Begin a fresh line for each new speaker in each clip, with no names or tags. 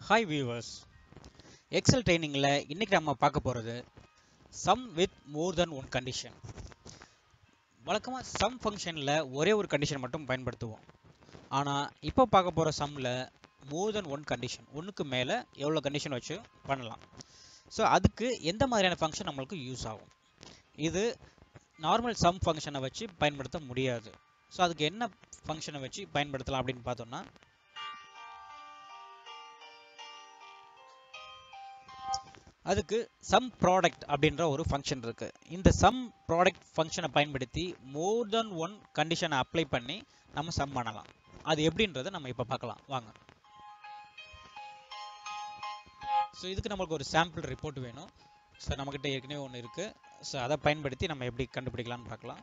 hi viewers XL ட்ரைனிங்கில் இன்றைக்கி நம்ம பார்க்க போகிறது sum with more than one condition வழக்கமாக சம் ஃபங்க்ஷனில் ஒரே ஒரு கண்டிஷன் மட்டும் பயன்படுத்துவோம் ஆனால் இப்போ பார்க்க போகிற சம்மில் மோர் தென் ஒன் கண்டிஷன் ஒன்றுக்கு மேலே எவ்வளோ கண்டிஷன் வச்சு பண்ணலாம் ஸோ அதுக்கு எந்த மாதிரியான ஃபங்க்ஷன் நம்மளுக்கு யூஸ் ஆகும் இது நார்மல் சம் ஃபங்க்ஷனை வச்சு பயன்படுத்த முடியாது ஸோ அதுக்கு என்ன ஃபங்க்ஷனை வச்சு பயன்படுத்தலாம் அப்படின்னு பார்த்தோம்னா அதுக்கு சம் ப்ராடக்ட் அப்படின்ற ஒரு ஃபங்க்ஷன் இருக்கு இந்த சம் ப்ராடக்ட் ஃபங்க்ஷனை பயன்படுத்தி மோர் தென் ஒன் கண்டிஷனை அப்ளை பண்ணி நம்ம சம் பண்ணலாம் அது எப்படின்றத நம்ம இப்போ பார்க்கலாம் வாங்க ஸோ இதுக்கு நம்மளுக்கு ஒரு சாம்பிள் ரிப்போர்ட் வேணும் ஸோ நம்மக்கிட்ட ஏற்கனவே ஒன்று இருக்குது ஸோ அதை பயன்படுத்தி நம்ம எப்படி கண்டுபிடிக்கலாம்னு பார்க்கலாம்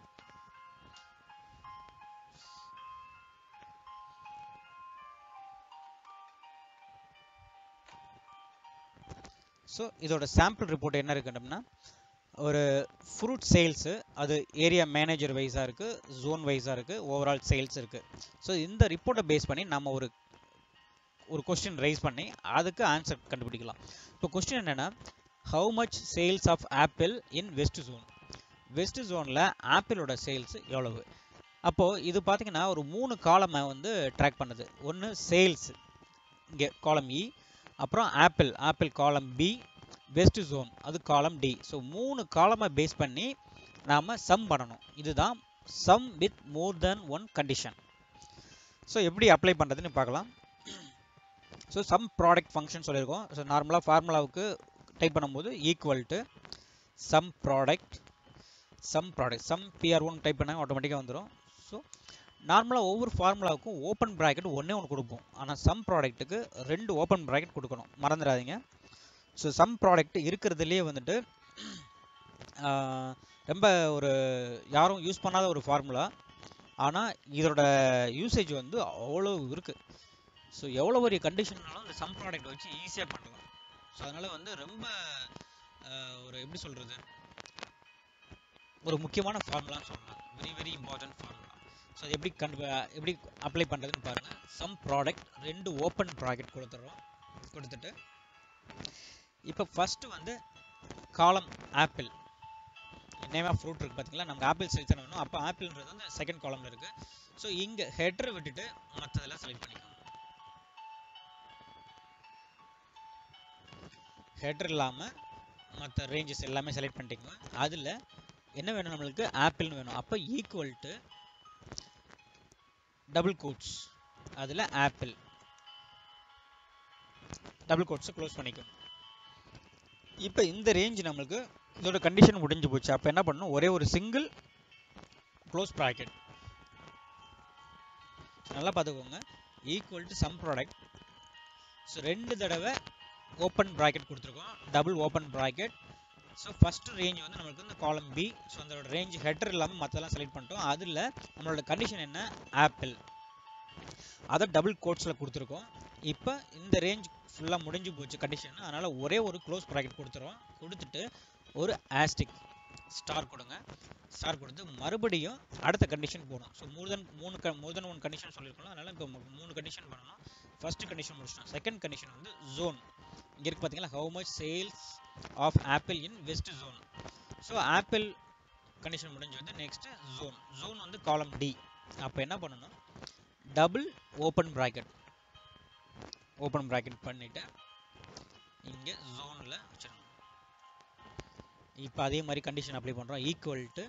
ஸோ இதோட சாம்பிள் ரிப்போர்ட் என்ன இருக்குன்னா ஒரு ஃப்ரூட் சேல்ஸு அது ஏரியா மேனேஜர் வைஸாக இருக்குது ஜோன் வைஸாக இருக்குது ஓவரால் சேல்ஸ் இருக்குது ஸோ இந்த ரிப்போர்ட்டை பேஸ் பண்ணி நம்ம ஒரு ஒரு கொஸ்டின் ரைஸ் பண்ணி அதுக்கு ஆன்சர் கண்டுபிடிக்கலாம் இப்போ கொஸ்டின் என்னென்னா how much sales of apple in west zone west ஜோனில் ஆப்பிளோட சேல்ஸ் எவ்வளவு அப்போது இது பார்த்தீங்கன்னா ஒரு மூணு காலமை வந்து ட்ராக் பண்ணுது ஒன்று சேல்ஸ் இங்கே காலம் இ அப்புறம் apple apple column B west zone அது காலம் டி ஸோ மூணு காலமை பேஸ் பண்ணி நாம் சம் பண்ணணும் இதுதான் sum with more than one condition so எப்படி அப்ளை பண்ணுறதுன்னு பார்க்கலாம் ஸோ சம் ப்ராடக்ட் ஃபங்க்ஷன் சொல்லியிருக்கோம் ஸோ நார்மலாக ஃபார்முலாவுக்கு டைப் பண்ணும்போது equal to sum product sum product sum PR one type பண்ணால் ஆட்டோமேட்டிக்காக வந்துடும் ஸோ நார்மலாக ஒவ்வொரு ஃபார்முலாவுக்கும் ஓப்பன் ப்ராக்கெட் ஒன்றே ஒன்று கொடுப்போம் ஆனால் சம் ப்ராடக்ட்டுக்கு ரெண்டு ஓப்பன் ப்ராக்கெட் கொடுக்கணும் மறந்துடாதீங்க ஸோ சம் ப்ராடக்ட் இருக்கிறதுலேயே வந்துட்டு ரொம்ப ஒரு யாரும் யூஸ் பண்ணாத ஒரு ஃபார்முலா ஆனால் இதோட யூசேஜ் வந்து அவ்வளோ இருக்குது ஸோ எவ்வளோ பெரிய கண்டிஷன்னாலும் இந்த சம் ப்ராடக்ட் வச்சு ஈஸியாக பண்ணலாம் ஸோ அதனால் வந்து ரொம்ப ஒரு எப்படி சொல்கிறது ஒரு முக்கியமான ஃபார்முலான்னு சொல்லலாம் very very important formula so அது எப்படி கண்டு எப்படி அப்ளை பண்ணுறதுன்னு பாருங்கள் சம் ப்ராடக்ட் ரெண்டு ஓப்பன் ப்ராக்கெட் கொடுத்துட்றோம் கொடுத்துட்டு இப்போ ஃபஸ்ட்டு வந்து காலம் ஆப்பிள் நேம் ஆஃப் ஃப்ரூட் இருக்குது பார்த்தீங்களா நமக்கு ஆப்பிள் செலக்ட் பண்ணணும் அப்போ ஆப்பிள்ன்றது வந்து செகண்ட் காலமில் இருக்குது ஸோ இங்கே ஹெட்ரு விட்டுட்டு மற்றதெல்லாம் செலக்ட் பண்ணிக்கணும் ஹெட்ரு இல்லாமல் மற்ற ரேஞ்சஸ் எல்லாமே செலக்ட் பண்ணிட்டீங்க அதில் என்ன வேணும் நம்மளுக்கு ஆப்பிள்னு வேணும் அப்போ ஈக்குவல் டு டபுள் கோட்ஸ் அதில் ஆப்பிள் டபுள் கோட்ஸை க்ளோஸ் பண்ணிக்கும் இப்போ இந்த ரேஞ்ச் நம்மளுக்கு இதோட கண்டிஷன் முடிஞ்சு போச்சு அப்போ என்ன பண்ணணும் ஒரே ஒரு சிங்கிள் க்ளோஸ் ப்ராக்கெட் நல்லா பார்த்துக்கோங்க equal to sum product so ரெண்டு தடவை ஓப்பன் ப்ராக்கெட் கொடுத்துருக்கோம் double open bracket so first range வந்து நம்மளுக்கு இந்த காலம் பி ஸோ அதோட ரேஞ்ச் ஹெட்டர் இல்லாமல் மற்றெல்லாம் செலக்ட் பண்ணிட்டோம் அதில் நம்மளோட கண்டிஷன் என்ன ஆப்பிள் அதை டபுள் கோட்ஸில் கொடுத்துருக்கோம் இப்போ இந்த ரேஞ்ச் ஃபுல்லாக முடிஞ்சு போச்சு கண்டிஷன் அதனால் ஒரே ஒரு க்ளோஸ் ப்ராக்கெட் கொடுத்துருவோம் கொடுத்துட்டு ஒரு ஆஸ்டிக் ஸ்டார் கொடுங்க ஸ்டார் கொடுத்து மறுபடியும் அடுத்த கண்டிஷன் போடும் ஸோ மூர் தென் மூணு க மோர் தென் ஒன் கண்டிஷன் சொல்லியிருக்கோம் அதனால் இப்போ மூணு கண்டிஷன் பண்ணணும் ஃபர்ஸ்ட் கண்டிஷன் முடிச்சிட்டோம் செகண்ட் கண்டிஷன் வந்து ஜோன் இங்கே இருக்குது பார்த்தீங்களா how much sales of apple in west zone so apple condition முடிஞ்சு வந்து நெக்ஸ்ட் ஜோன் ஜோன் வந்து காலம் டி அப்போ என்ன பண்ணணும் double open bracket open bracket பண்ணிவிட்டு இங்கே ஜோனில் வச்சிடணும் இப்போ அதே மாதிரி கண்டிஷன் அப்ளை பண்ணுறோம் ஈக்குவல் டு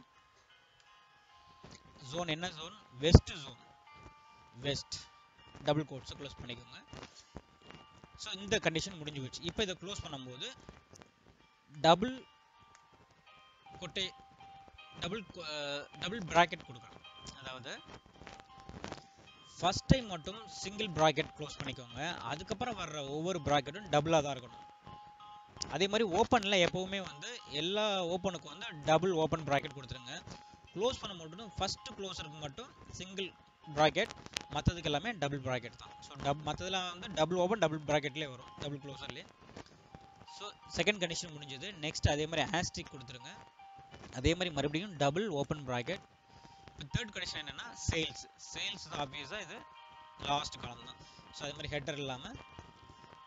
ஜோன் என்ன zone west zone west double கோட்ஸை க்ளோஸ் பண்ணிக்கோங்க ஸோ இந்த கண்டிஷன் முடிஞ்சு போச்சு இப்போ இதை க்ளோஸ் பண்ணும்போது டபுள் கொட்டை டபுள் டபுள் ப்ராக்கெட் கொடுக்கணும் அதாவது ஃபஸ்ட் டைம் மட்டும் சிங்கிள் ப்ராக்கெட் க்ளோஸ் பண்ணிக்கோங்க அதுக்கப்புறம் வர்ற ஒவ்வொரு ப்ராக்கெட்டும் டபுளாக தான் இருக்கணும் அதே மாதிரி ஓப்பனில் எப்போவுமே வந்து எல்லா ஓப்பனுக்கும் வந்து டபுள் ஓப்பன் ப்ராக்கெட் கொடுத்துருங்க க்ளோஸ் பண்ண மட்டும் ஃபஸ்ட்டு க்ளோஸருக்கு மட்டும் சிங்கிள் ப்ராக்கெட் மற்றதுக்கு எல்லாமே டபுள் ப்ராக்கெட் தான் ஸோ டப் மற்றதெல்லாம் வந்து டபுள் ஓப்பன் டபுள் ப்ராக்கெட்லேயே வரும் டபுள் க்ளோஸர்லேயே ஸோ செகண்ட் கண்டிஷன் முடிஞ்சது நெக்ஸ்ட் அதே மாதிரி ஹேஸ்டிக் கொடுத்துருங்க அதே மாதிரி மறுபடியும் டபுள் ஓப்பன் ப்ராக்கெட் இப்போ தேர்ட் கண்டிஷன் என்னென்னா சேல்ஸ் சேல்ஸ் ஆப்வியஸாக இது லாஸ்ட் காலம் தான் ஸோ அதே மாதிரி ஹெட்டர் இல்லாமல்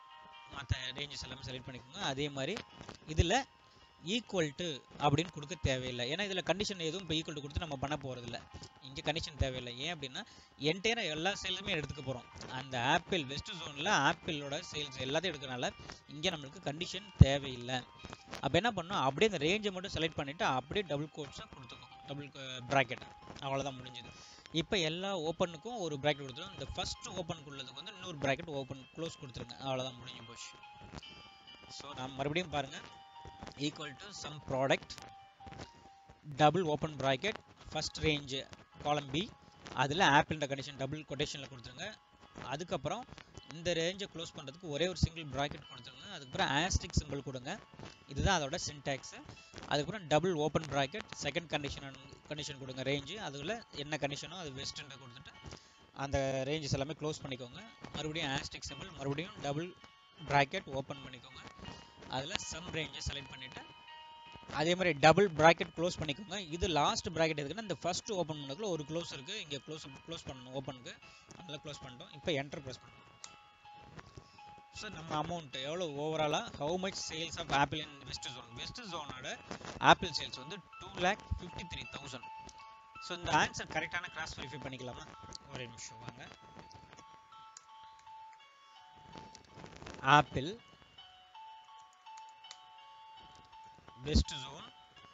மற்ற ரேஞ்சஸ் எல்லாமே செலக்ட் பண்ணிக்கோங்க அதே மாதிரி இதில் ஈக்குவல் டு அப்படின்னு கொடுக்க தேவையில்லை ஏன்னா இதில் கண்டிஷன் எதுவும் இப்போ ஈக்குவல் டு கொடுத்து நம்ம பண்ண போகிறதில்ல இங்கே கண்டிஷன் தேவையில்லை ஏன் அப்படின்னா என்டையராக எல்லா சேல்ஸுமே எடுத்துக்க போகிறோம் அந்த ஆப்பிள் வெஸ்ட் ஜோனில் ஆப்பிளோட சேல்ஸ் எல்லாத்தையும் எடுக்கிறனால இங்கே நம்மளுக்கு கண்டிஷன் தேவையில்லை அப்போ என்ன பண்ணணும் அப்படியே அந்த ரேஞ்சை மட்டும் செலக்ட் பண்ணிவிட்டு அப்படியே டபுள் கோட்ஸை கொடுத்துக்கணும் டபுள் ப்ராக்கெட் அவ்வளோதான் முடிஞ்சது இப்போ எல்லா ஓப்பனுக்கும் ஒரு ப்ராக்கெட் கொடுத்துரும் இந்த ஃபர்ஸ்ட் ஓப்பனுக்குள்ளதுக்கு வந்து இன்னொரு ப்ராக்கெட் ஓப்பன் க்ளோஸ் கொடுத்துருங்க அவ்வளோதான் முடிஞ்சு போச்சு ஸோ நான் மறுபடியும் பாருங்கள் equal to sum product double open bracket first range column B அதில் ஆப்பிள்ன்ற கண்டிஷன் டபுள் கொட்டேஷனில் கொடுத்துருங்க அதுக்கப்புறம் இந்த ரேஞ்சை க்ளோஸ் பண்ணுறதுக்கு ஒரே ஒரு சிங்கிள் ப்ராக்கெட் கொடுத்துருங்க அதுக்கப்புறம் ஆஸ்டிக் சிம்பிள் கொடுங்க இதுதான் அதோட சின்டாக்ஸு அதுக்கப்புறம் double open bracket second condition condition கொடுங்க ரேஞ்சு அதில் என்ன கண்டிஷனோ அது வெஸ்ட்டுன்ற கொடுத்துட்டு அந்த ரேஞ்சஸ் எல்லாமே க்ளோஸ் பண்ணிக்கோங்க மறுபடியும் ஆஸ்டிக் சிம்பிள் மறுபடியும் டபுள் ப்ராக்கெட் ஓப்பன் பண்ணிக்கோங்க அதில் சம் ரேஞ்சை செலக்ட் பண்ணிவிட்டு அதே மாதிரி டபுள் ப்ராக்கெட் க்ளோஸ் பண்ணிக்கோங்க இது லாஸ்ட் ப்ராக்கெட் எதுக்குன்னா இந்த ஃபர்ஸ்ட் ஓப்பன் பண்ணதுக்குள்ள ஒரு க்ளோஸ் இருக்குது இங்கே க்ளோஸ் க்ளோஸ் பண்ணணும் ஓப்பனுக்கு அதெல்லாம் க்ளோஸ் பண்ணிட்டோம் இப்போ என்டர் ப்ரெஸ் பண்ணணும் ஸோ நம்ம அமௌண்ட் எவ்வளோ ஓவராலாக how much sales of apple in west zone west ஜோனோட ஆப்பிள் சேல்ஸ் வந்து two lakh fifty three thousand so இந்த ஆன்சர் கரெக்டான கிராஸ் வெரிஃபை பண்ணிக்கலாமா ஒரே நிமிஷம் வாங்க ஆப்பிள் வெஸ்ட் ஜோன்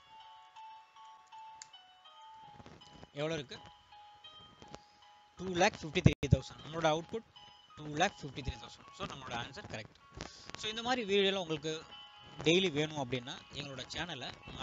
எவ்வளோ இருக்கு two lakh fifty three thousand நம்மளோட output two lakh fifty three thousand so நம்மளோட ஆன்சர் கரெக்ட் ஸோ இந்த மாதிரி வீடியோலாம் உங்களுக்கு டெய்லி வேணும் அப்படின்னா எங்களோட சேனலை